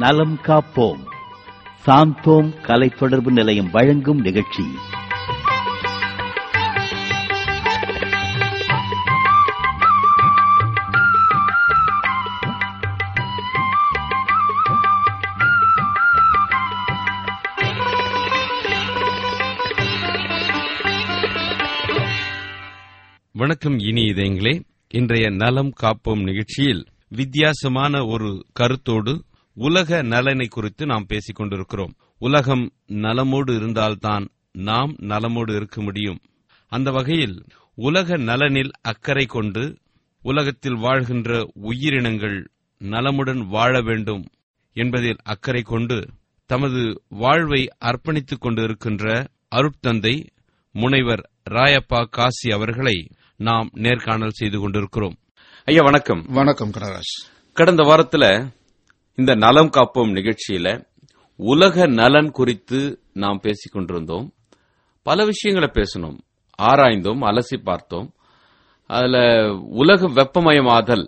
நலம் காப்போம் சாந்தோம் கலை தொடர்பு நிலையம் வழங்கும் நிகழ்ச்சி வணக்கம் இனி இதயங்களே இன்றைய நலம் காப்போம் நிகழ்ச்சியில் வித்தியாசமான ஒரு கருத்தோடு உலக நலனை குறித்து நாம் பேசிக் கொண்டிருக்கிறோம் உலகம் நலமோடு இருந்தால்தான் நாம் நலமோடு இருக்க முடியும் அந்த வகையில் உலக நலனில் அக்கறை கொண்டு உலகத்தில் வாழ்கின்ற உயிரினங்கள் நலமுடன் வாழ வேண்டும் என்பதில் அக்கறை கொண்டு தமது வாழ்வை அர்ப்பணித்துக் கொண்டிருக்கின்ற அருட்தந்தை முனைவர் ராயப்பா காசி அவர்களை நாம் நேர்காணல் செய்து கொண்டிருக்கிறோம் ஐயா வணக்கம் வணக்கம் கனராஜ் கடந்த வாரத்துல இந்த நலம் காப்போம் நிகழ்ச்சியில உலக நலன் குறித்து நாம் பேசிக் கொண்டிருந்தோம் பல விஷயங்களை பேசணும் ஆராய்ந்தோம் அலசி பார்த்தோம் அதுல உலக வெப்பமயமாதல்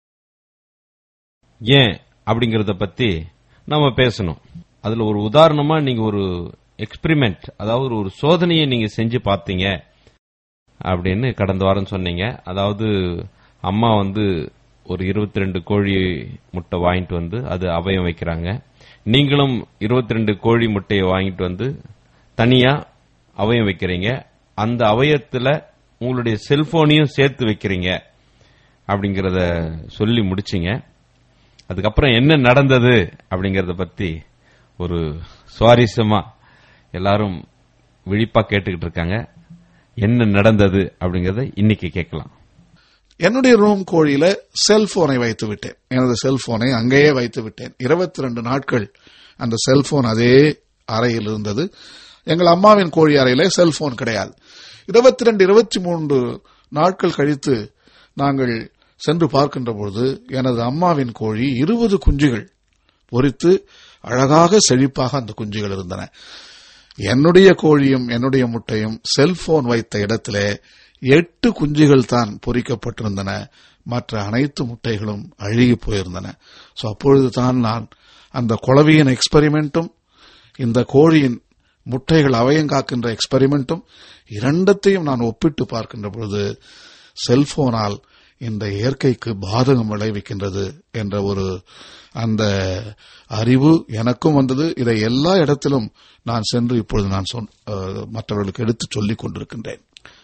ஏன் அப்படிங்கறத பத்தி நம்ம பேசணும் அதுல ஒரு உதாரணமா நீங்க ஒரு எக்ஸ்பெரிமெண்ட் அதாவது ஒரு சோதனையை நீங்க செஞ்சு பார்த்தீங்க அப்படின்னு கடந்த வாரம் சொன்னீங்க அதாவது அம்மா வந்து ஒரு இருபத்தி ரெண்டு கோழி முட்டை வாங்கிட்டு வந்து அது அவயம் வைக்கிறாங்க நீங்களும் இருபத்தி ரெண்டு கோழி முட்டையை வாங்கிட்டு வந்து தனியா அவயம் வைக்கிறீங்க அந்த அவயத்துல உங்களுடைய செல்போனையும் சேர்த்து வைக்கிறீங்க அப்படிங்கறத சொல்லி முடிச்சிங்க அதுக்கப்புறம் என்ன நடந்தது அப்படிங்கறத பத்தி ஒரு சுவாரஸ்யமா எல்லாரும் விழிப்பா கேட்டுக்கிட்டு இருக்காங்க என்ன நடந்தது அப்படிங்கறத இன்னைக்கு கேட்கலாம் என்னுடைய ரூம் கோழியில செல்போனை வைத்து விட்டேன் எனது செல்போனை அங்கேயே வைத்து விட்டேன் இருபத்தி ரெண்டு நாட்கள் அந்த செல்போன் அதே அறையில் இருந்தது எங்கள் அம்மாவின் கோழி அறையில செல்போன் கிடையாது இருபத்தி ரெண்டு இருபத்தி மூன்று நாட்கள் கழித்து நாங்கள் சென்று பார்க்கின்ற பொழுது எனது அம்மாவின் கோழி இருபது குஞ்சுகள் பொறித்து அழகாக செழிப்பாக அந்த குஞ்சுகள் இருந்தன என்னுடைய கோழியும் என்னுடைய முட்டையும் செல்போன் வைத்த இடத்திலே எட்டு குஞ்சுகள் தான் பொறிக்கப்பட்டிருந்தன மற்ற அனைத்து முட்டைகளும் அழுகி போயிருந்தன சோ அப்பொழுது தான் நான் அந்த குளவியின் எக்ஸ்பெரிமெண்ட்டும் இந்த கோழியின் முட்டைகள் அவயங்காக்கின்ற எக்ஸ்பெரிமெண்ட்டும் இரண்டத்தையும் நான் ஒப்பிட்டு பார்க்கின்ற பொழுது செல்போனால் இந்த இயற்கைக்கு பாதகம் விளைவிக்கின்றது என்ற ஒரு அந்த அறிவு எனக்கும் வந்தது இதை எல்லா இடத்திலும் நான் சென்று இப்பொழுது நான் சொன்- அஹ், மற்றவர்களுக்கு எடுத்து சொல்லிக் கொண்டிருக்கின்றேன்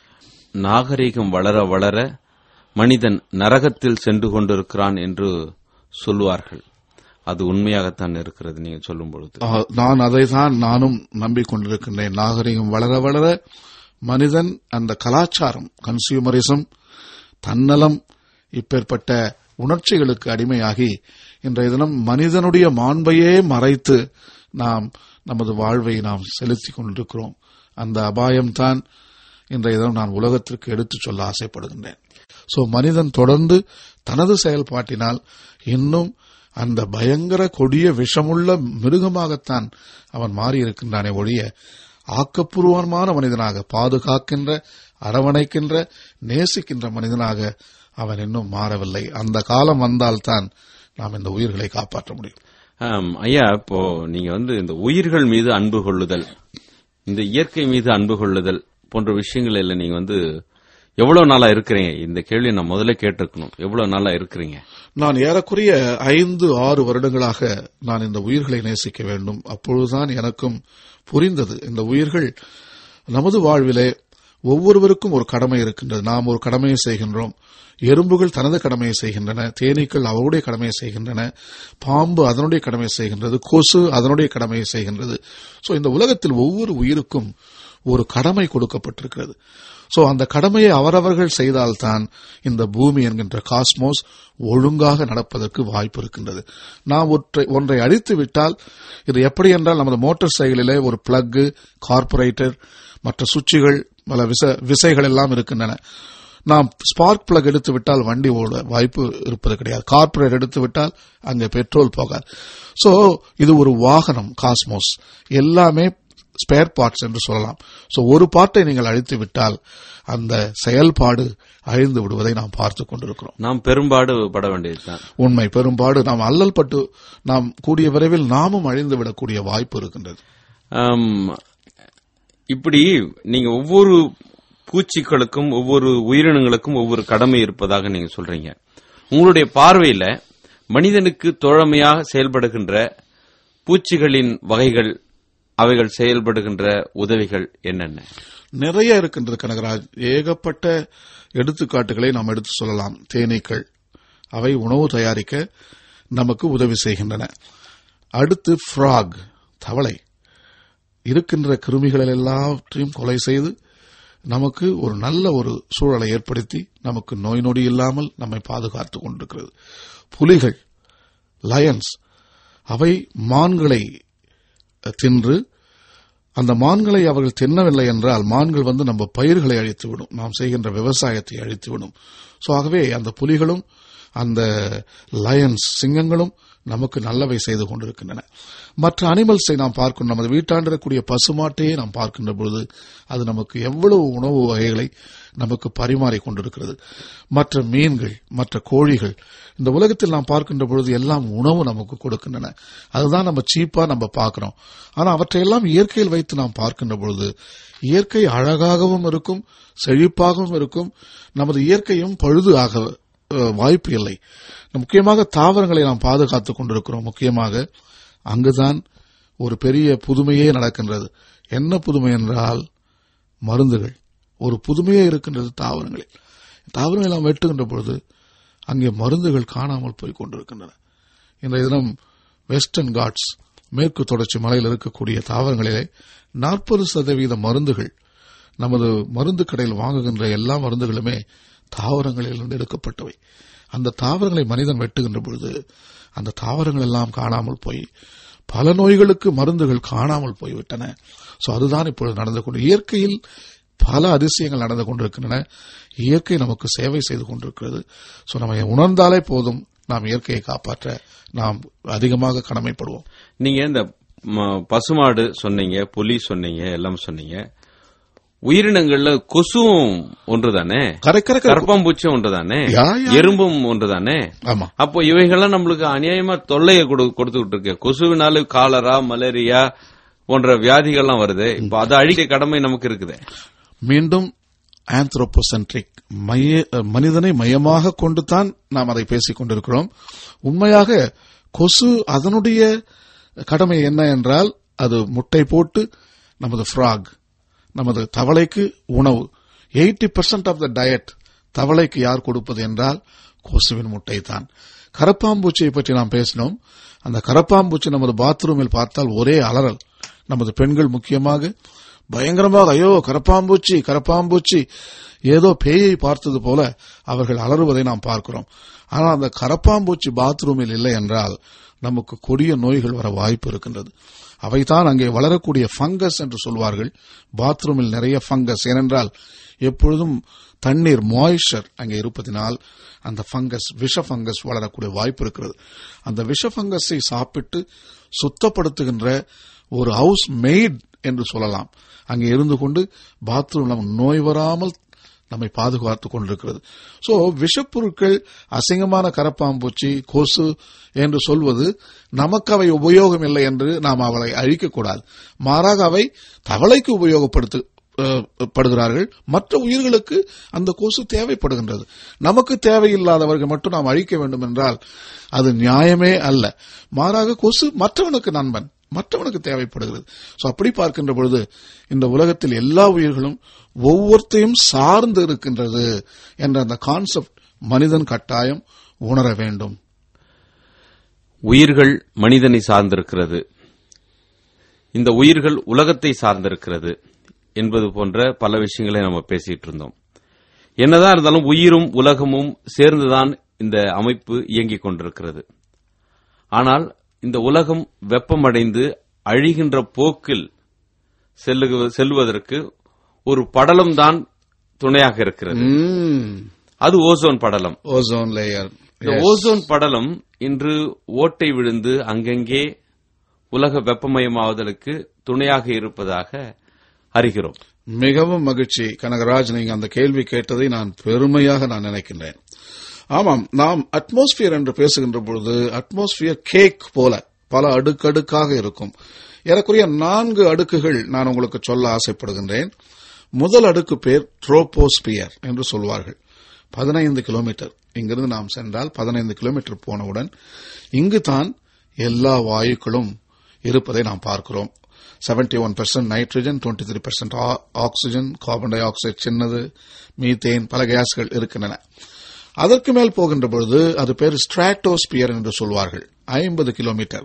நாகரீகம் வளர வளர மனிதன் நரகத்தில் சென்று கொண்டிருக்கிறான் என்று சொல்லுவார்கள் அது உண்மையாகத்தான் இருக்கிறது நீங்க சொல்லும் பொழுது ஆஹ், நான் அதை தான் நானும் நம்பிக்கொண்டிருக்கின்றேன் நாகரிகம் வளர வளர மனிதன் அந்த கலாச்சாரம் கன்சியூமரிசம் தன்னலம் இப்பேற்பட்ட உணர்ச்சிகளுக்கு அடிமையாகி இன்றைய தினம் மனிதனுடைய மாண்பையே மறைத்து நாம் நமது வாழ்வை நாம் செலுத்திக் கொண்டிருக்கிறோம் அந்த அபாயம்தான் இன்றைய தினம் நான் உலகத்திற்கு எடுத்துச் சொல்ல ஆசைப்படுகின்றேன் சோ மனிதன் தொடர்ந்து தனது செயல்பாட்டினால் இன்னும் அந்த பயங்கர கொடிய விஷமுள்ள மிருகமாகத்தான் அவன் மாறியிருக்கின்றானே ஒழிய ஆக்கப்பூர்வமான மனிதனாக பாதுகாக்கின்ற அரவணைக்கின்ற நேசிக்கின்ற மனிதனாக அவன் இன்னும் மாறவில்லை அந்த காலம் வந்தால்தான் நாம் இந்த உயிர்களை காப்பாற்ற முடியும் ஆம், ஐயா இப்போ நீங்க வந்து இந்த உயிர்கள் மீது அன்பு கொள்ளுதல் இந்த இயற்கை மீது அன்பு கொள்ளுதல் போன்ற விஷயங்கள் எல்லாம் நீங்க வந்து எவ்வளவு நாளா இருக்கிறீங்க இந்த கேள்வியை நான் முதல்ல கேட்டிருக்கணும் எவ்வளவு நாளா இருக்கிறீங்க நான் ஏறக்குறைய ஐந்து ஆறு வருடங்களாக நான் இந்த உயிர்களை நேசிக்க வேண்டும் அப்பொழுதுதான் எனக்கும் புரிந்தது இந்த உயிர்கள் நமது வாழ்விலே ஒவ்வொருவருக்கும் ஒரு கடமை இருக்கின்றது நாம் ஒரு கடமையை செய்கின்றோம் எறும்புகள் தனது கடமையை செய்கின்றன தேனீக்கள் அவருடைய கடமையை செய்கின்றன பாம்பு அதனுடைய கடமையை செய்கின்றது கொசு அதனுடைய கடமையை செய்கின்றது சோ இந்த உலகத்தில் ஒவ்வொரு உயிருக்கும் ஒரு கடமை கொடுக்கப்பட்டிருக்கிறது சோ அந்த கடமையை அவரவர்கள் செய்தால்தான் இந்த பூமி என்கின்ற காஸ்மோஸ் ஒழுங்காக நடப்பதற்கு வாய்ப்பு இருக்கின்றது நாம் ஒன்றை ஒன்றை அழித்து விட்டால் இது எப்படி என்றால் நமது மோட்டார் சைக்கிளிலே ஒரு பிளக் கார்பரேட்டர் மற்ற சுவிட்சுகள் பல விச விசைகள் எல்லாம் இருக்கின்றன நாம் ஸ்பார்க் பிளக் எடுத்து விட்டால் வண்டி ஓட வாய்ப்பு இருப்பது கிடையாது கார்பரேட் எடுத்து விட்டால் அங்கே பெட்ரோல் போகாது சோ இது ஒரு வாகனம் காஸ்மோஸ் எல்லாமே ஸ்பேர் பார்ட்ஸ் என்று சொல்லலாம் சோ ஒரு பார்ட்டை நீங்கள் அழித்து விட்டால் அந்த செயல்பாடு அழிந்து விடுவதை நாம் பார்த்து கொண்டிருக்கிறோம் நாம் பெரும்பாடு பட வேண்டியதுதான் உண்மை பெரும்பாடு நாம் அல்லல் பட்டு நாம் கூடிய விரைவில் நாமும் அழிந்து விடக்கூடிய வாய்ப்பு இருக்கின்றது ஆம், இப்படி நீங்க ஒவ்வொரு பூச்சிகளுக்கும் ஒவ்வொரு உயிரினங்களுக்கும் ஒவ்வொரு கடமை இருப்பதாக நீங்க சொல்றீங்க உங்களுடைய பார்வையில மனிதனுக்கு தோழமையாக செயல்படுகின்ற பூச்சிகளின் வகைகள் அவைகள் செயல்படுகின்ற உதவிகள் என்னென்ன நிறைய இருக்கின்றது கனகராஜ் ஏகப்பட்ட எடுத்துக்காட்டுகளை நாம் எடுத்து சொல்லலாம் தேனீக்கள் அவை உணவு தயாரிக்க நமக்கு உதவி செய்கின்றன அடுத்து ஃப்ராக் தவளை இருக்கின்ற கிருமிகள் எல்லாவற்றையும் கொலை செய்து நமக்கு ஒரு நல்ல ஒரு சூழலை ஏற்படுத்தி நமக்கு நோய் நொடி இல்லாமல் நம்மை பாதுகாத்துக் கொண்டிருக்கிறது புலிகள் லயன்ஸ் அவை மான்களை தின்று அந்த மான்களை அவர்கள் தின்னவில்லை என்றால் மான்கள் வந்து நம்ம பயிர்களை அழித்துவிடும் நாம் செய்கின்ற விவசாயத்தை அழித்துவிடும் சோ ஆகவே அந்த புலிகளும் அந்த லயன்ஸ் சிங்கங்களும் நமக்கு நல்லவை செய்து கொண்டிருக்கின்றன மற்ற அனிமல்ஸை நாம் பார்க்கணும் நமது வீட்டாண்டிருக்கக்கூடிய பசுமாட்டையே நாம் பார்க்கின்ற பொழுது அது நமக்கு எவ்வளவு உணவு வகைகளை நமக்கு பரிமாறிக் கொண்டிருக்கிறது மற்ற மீன்கள் மற்ற கோழிகள் இந்த உலகத்தில் நாம் பார்க்கின்ற பொழுது எல்லாம் உணவு நமக்கு கொடுக்கின்றன அதுதான் நம்ம சீப்பா நம்ம பார்க்கிறோம் ஆனா அவற்றையெல்லாம் இயற்கையில் வைத்து நாம் பார்க்கின்ற பொழுது இயற்கை அழகாகவும் இருக்கும் செழிப்பாகவும் இருக்கும் நமது இயற்கையும் பழுது ஆக அஹ், வாய்ப்பு இல்லை முக்கியமாக தாவரங்களை நாம் பாதுகாத்துக் கொண்டிருக்கிறோம் முக்கியமாக அங்குதான் ஒரு பெரிய புதுமையே நடக்கின்றது என்ன புதுமை என்றால் மருந்துகள் ஒரு புதுமையே இருக்கின்றது தாவரங்களில் தாவரங்களை நாம் வெட்டுகின்ற பொழுது அங்கே மருந்துகள் காணாமல் போய் கொண்டிருக்கின்றன இன்றைய தினம் வெஸ்டர்ன் காட்ஸ் மேற்கு தொடர்ச்சி மலையில் இருக்கக்கூடிய தாவரங்களிலே நாற்பது சதவீத மருந்துகள் நமது மருந்து கடையில் வாங்குகின்ற எல்லா மருந்துகளுமே தாவரங்களிலிருந்து எடுக்கப்பட்டவை அந்த தாவரங்களை மனிதன் வெட்டுகின்ற பொழுது அந்த தாவரங்கள் எல்லாம் காணாமல் போய் பல நோய்களுக்கு மருந்துகள் காணாமல் போய்விட்டன சோ அதுதான் இப்பொழுது நடந்து கொண்டு இயற்கையில் பல அதிசயங்கள் நடந்து கொண்டிருக்கின்றன இயற்கை நமக்கு சேவை செய்து கொண்டிருக்கிறது சோ நம்ம உணர்ந்தாலே போதும் நாம் இயற்கையை காப்பாற்ற நாம் அதிகமாக கடமைப்படுவோம் நீங்க இந்த ம- பசுமாடு சொன்னீங்க புலி சொன்னீங்க எல்லாம் சொன்னீங்க உயிரினங்கள்ல கொசுவும் ஒன்றுதானே கரை கரை கரை- கரப்பாம்பூச்சும் ஒன்றுதானே யா, யா. எறும்பும் ஒன்றுதானே ஆமா அப்போ இவைகள்லாம் நம்மளுக்கு அநியாயமா தொல்லையை கொடு- கொடுத்துக்கிட்டு இருக்கு கொசுவினால காலரா மலேரியா போன்ற வியாதிகள்லாம் வருது இப்போ அதை அழிக்க கடமை நமக்கு இருக்குது மீண்டும் ஆந்த்ரோபோசென்ட்ரிக் மைய மனிதனை மையமாக கொண்டுதான் நாம் அதை பேசிக் கொண்டிருக்கிறோம் உண்மையாக கொசு அதனுடைய கடமை என்ன என்றால் அது முட்டை போட்டு நமது ஃப்ராக் நமது தவளைக்கு உணவு eighty percent of the diet தவளைக்கு யார் கொடுப்பது என்றால் கொசுவின் முட்டை தான் கரப்பாம்பூச்சியை பற்றி நாம் பேசினோம் அந்த கரப்பாம்பூச்சி நமது பாத்ரூமில் பார்த்தால் ஒரே அலறல் நமது பெண்கள் முக்கியமாக பயங்கரமாக ஐயோ கரப்பாம்பூச்சி கரப்பாம்பூச்சி ஏதோ பேயை பார்த்தது போல அவர்கள் அலறுவதை நாம் பார்க்கிறோம் ஆனால் அந்த கரப்பாம்பூச்சி பாத்ரூமில் இல்லை என்றால் நமக்கு கொடிய நோய்கள் வர வாய்ப்பு இருக்கின்றது அவைதான் அங்கே வளரக்கூடிய ஃபங்கஸ் என்று சொல்வார்கள் பாத்ரூமில் நிறைய ஃபங்கஸ் ஏனென்றால் எப்பொழுதும் தண்ணீர் மாய்ஸ்சர் அங்கே இருப்பதினால் அந்த ஃபங்கஸ் விஷ ஃபங்கஸ் வளரக்கூடிய வாய்ப்பு இருக்கிறது அந்த விஷ ஃபங்கஸை சாப்பிட்டு சுத்தப்படுத்துகின்ற ஒரு ஹவுஸ் மெய்ட் என்று சொல்லலாம் அங்கே இருந்து கொண்டு பாத்ரூம் நம்ம நோய் வராமல் நம்மை பாதுகாத்துக் கொண்டிருக்கிறது சோ விஷப்பொருட்கள் அசிங்கமான கரப்பாம்பூச்சி கொசு என்று சொல்வது நமக்கு அவை உபயோகம் இல்லை என்று நாம் அவளை அழிக்கக்கூடாது மாறாக அவை தவளைக்கு உபயோகப்படுத்து அஹ், படுகிறார்கள் மற்ற உயிர்களுக்கு அந்த கொசு தேவைப்படுகின்றது நமக்கு தேவையில்லாதவர்கள் மட்டும் நாம் அழிக்க வேண்டும் என்றால் அது நியாயமே அல்ல மாறாக கொசு மற்றவனுக்கு நண்பன் மற்றவனுக்கு தேவைப்படுகிறது சோ அப்படி பார்க்கின்ற பொழுது இந்த உலகத்தில் எல்லா உயிர்களும் ஒவ்வொருத்தையும் சார்ந்து இருக்கின்றது என்ற அந்த கான்செப்ட் மனிதன் கட்டாயம் உணர வேண்டும் உயிர்கள் மனிதனை சார்ந்திருக்கிறது இந்த உயிர்கள் உலகத்தை சார்ந்திருக்கிறது என்பது போன்ற பல விஷயங்களை நம்ம பேசிட்டு இருந்தோம் என்னதான் இருந்தாலும் உயிரும் உலகமும் சேர்ந்துதான் இந்த அமைப்பு இயங்கிக் கொண்டிருக்கிறது ஆனால் இந்த உலகம் வெப்பமடைந்து அழிகின்ற போக்கில் செல்லுக- செல்வதற்கு ஒரு படலம் தான் துணையாக இருக்கிறது அது ஓசோன் படலம் ஓசோன் லேயர் இந்த ஓசோன் படலம் இன்று ஓட்டை விழுந்து அங்கங்கே உலக வெப்பமயமாவதற்கு துணையாக இருப்பதாக அறிகிறோம் மிகவும் மகிழ்ச்சி கனகராஜ் நீங்க அந்த கேள்வி கேட்டதை நான் பெருமையாக நான் நினைக்கின்றேன் ஆமாம் நாம் அட்மாஸ்பியர் என்று பேசுகின்ற பொழுது அட்மாஸ்பியர் கேக் போல பல அடுக்கடுக்காக இருக்கும் ஏறக்குறைய நான்கு அடுக்குகள் நான் உங்களுக்கு சொல்ல ஆசைப்படுகின்றேன் முதல் அடுக்கு பேர் ட்ரோபோஸ்பியர் என்று சொல்வார்கள் பதினைந்து கிலோமீட்டர் இங்கிருந்து நாம் சென்றால் பதினைந்து கிலோமீட்டர் போனவுடன் இங்கு தான் எல்லா வாயுக்களும் இருப்பதை நாம் பார்க்கிறோம் 71% one percent nitrogen twenty three percent oxygen carbon dioxide சின்னது மீத்தேன் பல கேஸ்கள் இருக்கின்றன அதற்கு மேல் போகின்ற பொழுது அது பேர் ஸ்ட்ராட்டோஸ்பியர் என்று சொல்வார்கள் ஐம்பது கிலோமீட்டர்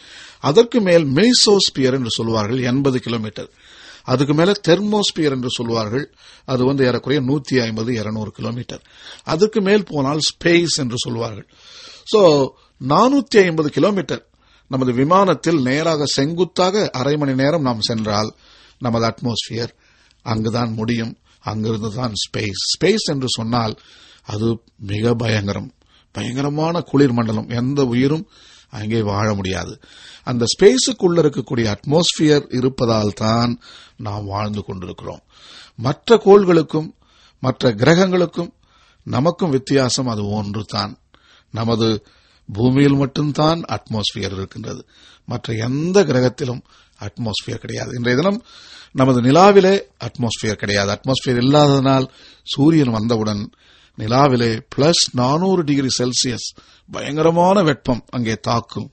அதற்கு மேல் மெய்சோஸ்பியர் என்று சொல்வார்கள் எண்பது கிலோமீட்டர் அதுக்கு மேல தெர்மோஸ்பியர் என்று சொல்வார்கள் அது வந்து ஏறக்குறைய நூத்தி ஐம்பது இருநூறு கிலோமீட்டர் அதுக்கு மேல் போனால் ஸ்பேஸ் என்று சொல்வார்கள் சோ நானூத்தி ஐம்பது கிலோமீட்டர் நமது விமானத்தில் நேராக செங்குத்தாக அரை மணி நேரம் நாம் சென்றால் நமது அட்மாஸ்பியர் அங்குதான் முடியும் அங்கிருந்து தான் ஸ்பேஸ் ஸ்பேஸ் என்று சொன்னால் அது மிக பயங்கரம் பயங்கரமான குளிர் மண்டலம் எந்த உயிரும் அங்கே வாழ முடியாது அந்த ஸ்பேஸுக்குள்ள இருக்கக்கூடிய அட்மாஸ்பியர் இருப்பதால் தான் நாம் வாழ்ந்து கொண்டிருக்கிறோம் மற்ற கோள்களுக்கும் மற்ற கிரகங்களுக்கும் நமக்கும் வித்தியாசம் அது ஒன்று தான் நமது பூமியில் மட்டும்தான் அட்மாஸ்பியர் இருக்கின்றது மற்ற எந்த கிரகத்திலும் அட்மாஸ்பியர் கிடையாது இன்றைய தினம் நமது நிலாவிலே அட்மாஸ்பியர் கிடையாது அட்மாஸ்பியர் இல்லாததனால் சூரியன் வந்தவுடன் நிலாவிலே பிளஸ் நானூறு டிகிரி செல்சியஸ் பயங்கரமான வெப்பம் அங்கே தாக்கும்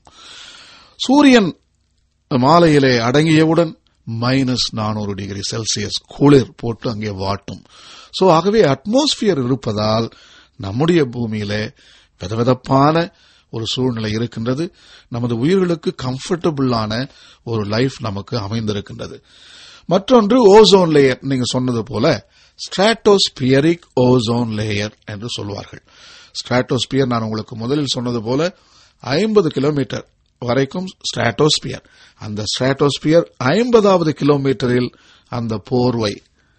சூரியன் மாலையிலே அடங்கியவுடன் மைனஸ் நானூறு டிகிரி செல்சியஸ் குளிர் போட்டு அங்கே வாட்டும் சோ ஆகவே அட்மாஸ்பியர் இருப்பதால் நம்முடைய பூமியிலே விதவிதப்பான ஒரு சூழ்நிலை இருக்கின்றது நமது உயிர்களுக்கு கம்ஃபர்டபுளான ஒரு லைஃப் நமக்கு அமைந்திருக்கின்றது மற்றொன்று ஓசோன் லேயர் நீங்க சொன்னது போல ஸ்ட்ராட்டோஸ்பியரிக் ஓசோன் லேயர் என்று சொல்வார்கள் ஸ்ட்ராட்டோஸ்பியர் நான் உங்களுக்கு முதலில் சொன்னது போல ஐம்பது கிலோமீட்டர் வரைக்கும் ஸ்ட்ராட்டோஸ்பியர் அந்த ஸ்ட்ராட்டோஸ்பியர் ஐம்பதாவது கிலோமீட்டரில் அந்த போர்வை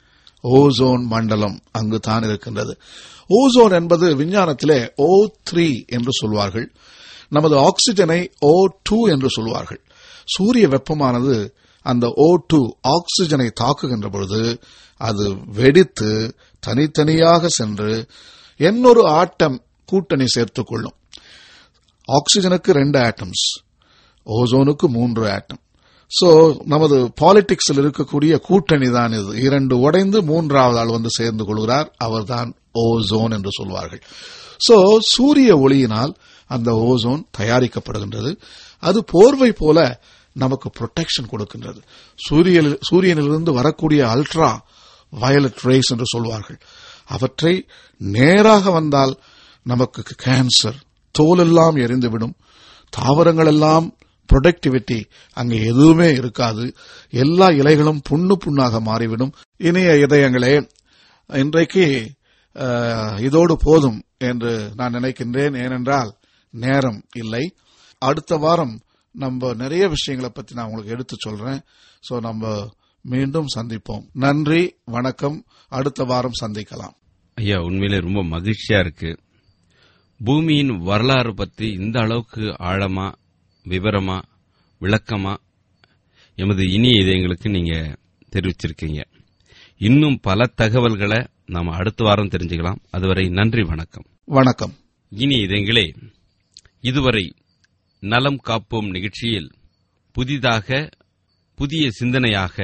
ஓசோன் மண்டலம் அங்கு தான் இருக்கின்றது ஓசோன் என்பது விஞ்ஞானத்திலே ஓ த்ரீ என்று சொல்வார்கள் நமது ஆக்சிஜனை ஓ டூ என்று சொல்வார்கள் சூரிய வெப்பமானது அந்த ஓ டூ ஆக்சிஜனை தாக்குகின்ற பொழுது அது வெடித்து தனித்தனியாக சென்று இன்னொரு ஆட்டம் கூட்டணி சேர்த்துக் கொள்ளும் ஆக்சிஜனுக்கு ரெண்டு ஆட்டம்ஸ் ஓசோனுக்கு மூன்று ஆட்டம் சோ நமது பாலிடிக்ஸில் இருக்கக்கூடிய கூட்டணி தான் இது இரண்டு உடைந்து மூன்றாவது ஆள் வந்து சேர்ந்து கொள்கிறார் அவர்தான் ஓசோன் என்று சொல்வார்கள் சோ சூரிய ஒளியினால் அந்த ஓசோன் தயாரிக்கப்படுகின்றது அது போர்வை போல நமக்கு புரொடெக்ஷன் கொடுக்கின்றது சூரிய- சூரியனிலிருந்து வரக்கூடிய அல்ட்ரா வயலட் ரேஸ் என்று சொல்வார்கள் அவற்றை நேராக வந்தால் நமக்கு கேன்சர் தோலெல்லாம் எரிந்துவிடும் தாவரங்கள் எல்லாம் ப்ரொடக்டிவிட்டி அங்கே எதுவுமே இருக்காது எல்லா இலைகளும் புண்ணு புண்ணாக மாறிவிடும் இனிய இதயங்களே இன்றைக்கு அஹ், இதோடு போதும் என்று நான் நினைக்கின்றேன் ஏனென்றால் நேரம் இல்லை அடுத்த வாரம் நம்ம நிறைய விஷயங்களை பத்தி நான் உங்களுக்கு எடுத்து சொல்றேன் சோ நம்ம மீண்டும் சந்திப்போம் நன்றி வணக்கம் அடுத்த வாரம் சந்திக்கலாம் ஐயா உண்மையிலே ரொம்ப மகிழ்ச்சியா இருக்கு பூமியின் வரலாறு பற்றி இந்த அளவுக்கு ஆழமா விவரமா விளக்கமா எமது இனிய இதயங்களுக்கு நீங்க தெரிவிச்சிருக்கீங்க இன்னும் பல தகவல்களை நாம அடுத்த வாரம் தெரிஞ்சுக்கலாம் அதுவரை நன்றி வணக்கம் வணக்கம் இனி இதயங்களே இதுவரை நலம் காப்போம் நிகழ்ச்சியில் புதிதாக புதிய சிந்தனையாக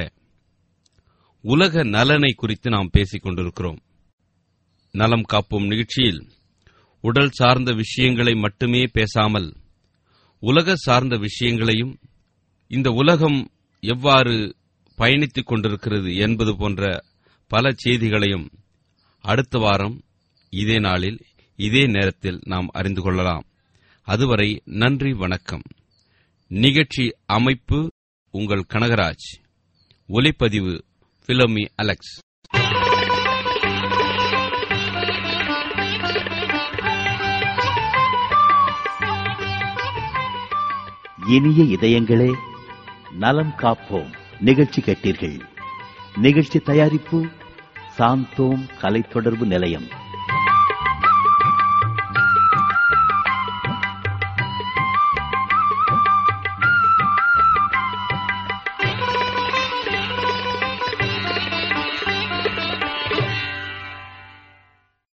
உலக நலனை குறித்து நாம் பேசிக் கொண்டிருக்கிறோம் நலம் காப்போம் நிகழ்ச்சியில் உடல் சார்ந்த விஷயங்களை மட்டுமே பேசாமல் உலக சார்ந்த விஷயங்களையும் இந்த உலகம் எவ்வாறு பயணித்துக் கொண்டிருக்கிறது என்பது போன்ற பல செய்திகளையும் அடுத்த வாரம் இதே நாளில் இதே நேரத்தில் நாம் அறிந்து கொள்ளலாம் அதுவரை நன்றி வணக்கம் நிகழ்ச்சி அமைப்பு உங்கள் கனகராஜ் ஒலிப்பதிவு பிலோமி அலெக்ஸ் இனிய இதயங்களே நலம் காப்போம் நிகழ்ச்சி கேட்டீர்கள் நிகழ்ச்சி தயாரிப்பு சாந்தோம் கலை தொடர்பு நிலையம்